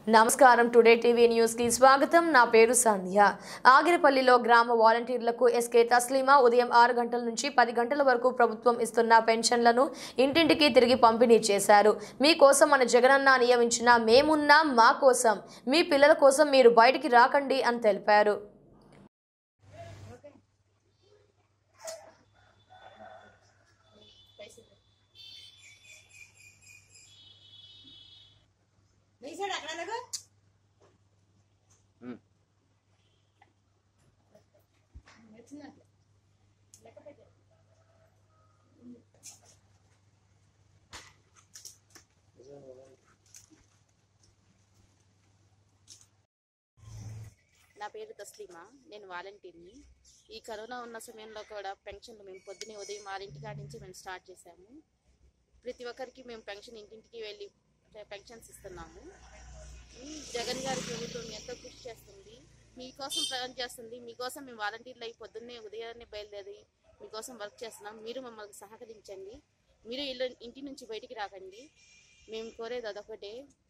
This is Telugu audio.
నమస్కారం టుడే టీవీ న్యూస్ కి స్వాగతం నా పేరు సంధ్య ఆగిరిపల్లిలో గ్రామ వాలంటీర్లకు ఎస్కే తస్లీమా ఉదయం ఆరు గంటల నుంచి పది గంటల వరకు ప్రభుత్వం ఇస్తున్న పెన్షన్లను ఇంటింటికి తిరిగి పంపిణీ చేశారు మీకోసం మన జగనన్న నియమించిన మేమున్నా మా కోసం మీ పిల్లల కోసం మీరు బయటికి రాకండి అని తెలిపారు వేసాడు అక్కడ అలాగా నా పేరు తస్లీమా నేను వాలంటీర్ని ఈ కరోనా ఉన్న సమయంలో కూడా పెన్షన్లు మేము పొద్దునే ఉదయం ఆరింటి కాడి నుంచి మేము స్టార్ట్ చేశాము ప్రతి ఒక్కరికి మేము పెన్షన్ ఇంటింటికి వెళ్ళి పెన్షన్స్ ఇస్తున్నాము ఉమ్, జగన్ గారి ప్రభుత్వం ఎంతో కృషి చేస్తుంది మీకోసం ప్రయాణం చేస్తుంది మీకోసం మేము వాలంటీర్లు అయి పొద్దున్నే ఉదయాన్నే బయలుదేరి మీకోసం వర్క్ చేస్తున్నాం మీరు మమ్మల్ని సహకరించండి మీరు ఇల్లు ఇంటి నుంచి బయటికి రాకండి మేము కోరేది అదొకటే